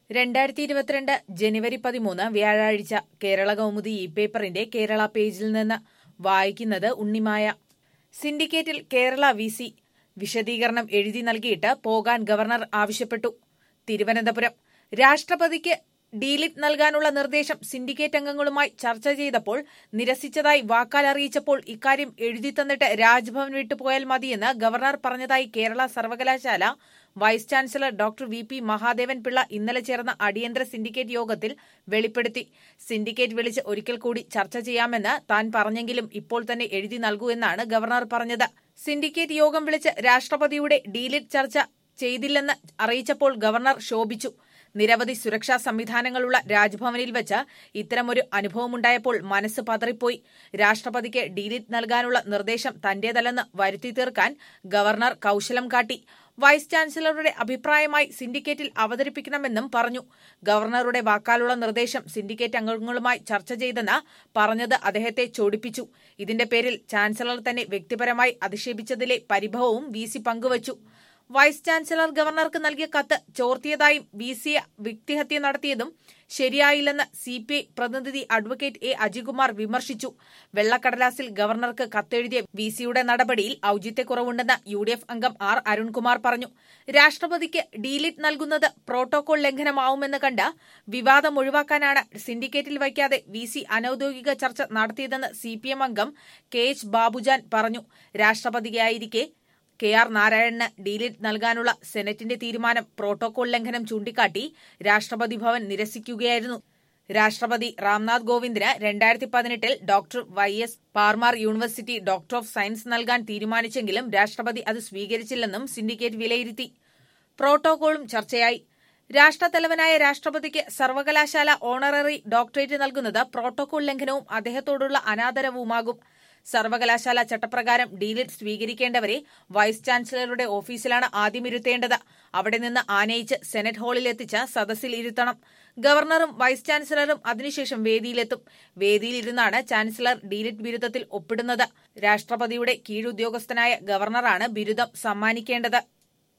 രണ്ടായിരത്തി ഇരുപത്തിരണ്ട് ജനുവരി പതിമൂന്ന് വ്യാഴാഴ്ച കേരള കൗമുദി ഇ പേപ്പറിന്റെ കേരള പേജിൽ നിന്ന് വായിക്കുന്നത് ഉണ്ണിമായ സിൻഡിക്കേറ്റിൽ കേരള വി സി വിശദീകരണം എഴുതി നൽകിയിട്ട് പോകാൻ ഗവർണർ ആവശ്യപ്പെട്ടു തിരുവനന്തപുരം രാഷ്ട്രപതിക്ക് ഡീലിറ്റ് നൽകാനുള്ള നിർദ്ദേശം സിൻഡിക്കേറ്റ് അംഗങ്ങളുമായി ചർച്ച ചെയ്തപ്പോൾ നിരസിച്ചതായി വാക്കാൽ അറിയിച്ചപ്പോൾ ഇക്കാര്യം എഴുതി തന്നിട്ട് രാജ്ഭവൻ വിട്ടുപോയാൽ മതിയെന്ന് ഗവർണർ പറഞ്ഞതായി കേരള സർവകലാശാല vice chancellor doctor V P Mahadevan Pillai ഇന്നലെ ചേർന്ന അടിയന്തര സിൻഡിക്കേറ്റ് യോഗത്തിൽ വെളിപ്പെടുത്തി സിൻഡിക്കേറ്റ് വിളിച്ച് ഒരിക്കൽ കൂടി ചർച്ച ചെയ്യാമെന്ന് താൻ പറഞ്ഞെങ്കിലും ഇപ്പോൾ തന്നെ എഴുതി നൽകൂ എന്നാണ് ഗവർണർ പറഞ്ഞത് സിൻഡിക്കേറ്റ് യോഗം വിളിച്ച് രാഷ്ട്രപതിയുടെ ഡീലിറ്റ് ചർച്ച ചെയ്തില്ലെന്ന് അറിയിച്ചപ്പോൾ ഗവർണർ ശോഭിച്ചു നിരവധി സുരക്ഷാ സംവിധാനങ്ങളുള്ള രാജ്ഭവനിൽ വെച്ച് ഇത്തരമൊരു അനുഭവമുണ്ടായപ്പോൾ മനസ്സ് പതറിപ്പോയി രാഷ്ട്രപതിക്ക് ഡീലിറ്റ് നൽകാനുള്ള നിർദ്ദേശം തന്റേതല്ലെന്ന് വരുത്തി തീർക്കാൻ ഗവർണർ കൌശലം കാട്ടി വൈസ് ചാൻസലറുടെ അഭിപ്രായമായി സിൻഡിക്കേറ്റിൽ അവതരിപ്പിക്കണമെന്നും പറഞ്ഞു ഗവർണറുടെ വാക്കാലുള്ള നിർദ്ദേശം സിൻഡിക്കേറ്റ് അംഗങ്ങളുമായി ചർച്ച ചെയ്തെന്ന് പറഞ്ഞത് അദ്ദേഹത്തെ ചോടിപ്പിച്ചു ഇതിന്റെ പേരിൽ ചാൻസലർ തന്നെ വ്യക്തിപരമായി അധിക്ഷേപിച്ചതിലെ പരിഭവവും വി സി പങ്കുവച്ചു വൈസ് ചാൻസലർ ഗവർണർക്ക് നൽകിയ കത്ത് ചോർത്തിയതായും വി സി വ്യക്തിഹത്യ നടത്തിയതും ശരിയായില്ലെന്ന് സി പി ഐ പ്രതിനിധി അഡ്വക്കേറ്റ് എ അജികുമാർ വിമർശിച്ചു വെള്ളക്കടലാസിൽ ഗവർണർക്ക് കത്തെഴുതിയ വി സിയുടെ നടപടിയിൽ ഔചിത്യക്കുറവുണ്ടെന്ന് യു ഡി എഫ് അംഗം ആർ അരുൺകുമാർ പറഞ്ഞു രാഷ്ട്രപതിക്ക് ഡീലിറ്റ് നൽകുന്നത് പ്രോട്ടോകോൾ ലംഘനമാവുമെന്ന് കണ്ട് വിവാദം ഒഴിവാക്കാനാണ് സിൻഡിക്കേറ്റിൽ വയ്ക്കാതെ വി സി അനൌദ്യോഗിക ചർച്ച നടത്തിയതെന്ന് സി പി എം അംഗം കെ എച്ച് ബാബുജാൻ പറഞ്ഞു രാഷ്ട്രപതിയായിരിക്കെ കെ ആർ നാരായണന് ഡീലിറ്റ് നൽകാനുള്ള സെനറ്റിന്റെ തീരുമാനം പ്രോട്ടോകോൾ ലംഘനം ചൂണ്ടിക്കാട്ടി രാഷ്ട്രപതി ഭവൻ നിരസിക്കുകയായിരുന്നു രാഷ്ട്രപതി രാംനാഥ് കോവിന്ദിന് രണ്ടായിരത്തി പതിനെട്ടിൽ doctor Y S Parmar university doctor of science നൽകാൻ തീരുമാനിച്ചെങ്കിലും രാഷ്ട്രപതി അത് സ്വീകരിച്ചില്ലെന്നും സിൻഡിക്കേറ്റ് വിലയിരുത്തി പ്രോട്ടോകോളും ചർച്ചയായി രാഷ്ട്രത്തലവനായ രാഷ്ട്രപതിക്ക് സർവകലാശാല ഓണററി ഡോക്ടറേറ്റ് നൽകുന്നത് പ്രോട്ടോകോൾ ലംഘനവും അദ്ദേഹത്തോടുള്ള അനാദരവുമാകും സർവകലാശാല ചട്ടപ്രകാരം ഡീലിറ്റ് സ്വീകരിക്കേണ്ടവരെ വൈസ് ചാൻസലറുടെ ഓഫീസിലാണ് ആദ്യം ഇരുത്തേണ്ടത് അവിടെ നിന്ന് ആനയിച്ച് സെനറ്റ് ഹാളിൽ എത്തിച്ച് സദസ്സിൽ ഇരുത്തണം ഗവർണറും വൈസ് ചാൻസലറും അതിനുശേഷം വേദിയിലെത്തും വേദിയിലിരുന്നാണ് ചാൻസലർ ഡീലിറ്റ് ബിരുദത്തിൽ ഒപ്പിടുന്നത് രാഷ്ട്രപതിയുടെ കീഴുദ്യോഗസ്ഥനായ ഗവർണറാണ് ബിരുദം സമ്മാനിക്കേണ്ടത്